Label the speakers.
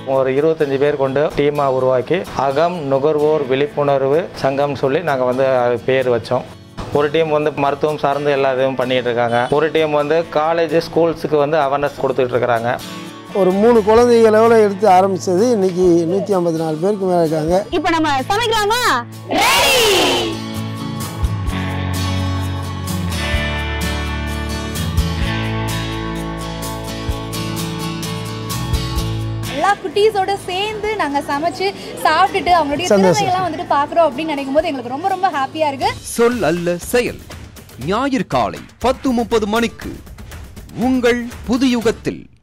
Speaker 1: ஒரு இருபத்தஞ்சி பேர் கொண்டு டீமாக உருவாக்கி அகம் நுகர்வோர் விழிப்புணர்வு சங்கம் சொல்லி நாங்கள் வந்து அது பேர் வச்சோம் ஒரு டீம் வந்து மருத்துவம் சார்ந்து எல்லா இதுவும் பண்ணிகிட்டு இருக்காங்க ஒரு டீம் வந்து காலேஜ் ஸ்கூல்ஸுக்கு வந்து அவேர்னஸ் கொடுத்துட்டு இருக்கிறாங்க
Speaker 2: ஒரு மூணு குழந்தைகளோட எடுத்து ஆரம்பிச்சது இன்னைக்கு நூற்றி ஐம்பத்தி நாலு பேருக்கு மேலே இருக்காங்க
Speaker 3: இப்போ நம்ம சமைக்கலாமா
Speaker 4: எல்லா குட்டீஸோட சேர்ந்து நாங்க சமைச்சு சாப்பிட்டுட்டு அவங்களுடைய
Speaker 2: சந்தோஷம்.
Speaker 4: திறமையெல்லாம் வந்துட்டு பாக்குறோம் அப்படின்னு நினைக்கும் போது எங்களுக்கு ரொம்ப ரொம்ப ஹாப்பியா இருக்கு
Speaker 5: சொல் அல்ல செயல் ஞாயிறு காலை பத்து முப்பது மணிக்கு உங்கள் புதுயுகத்தில்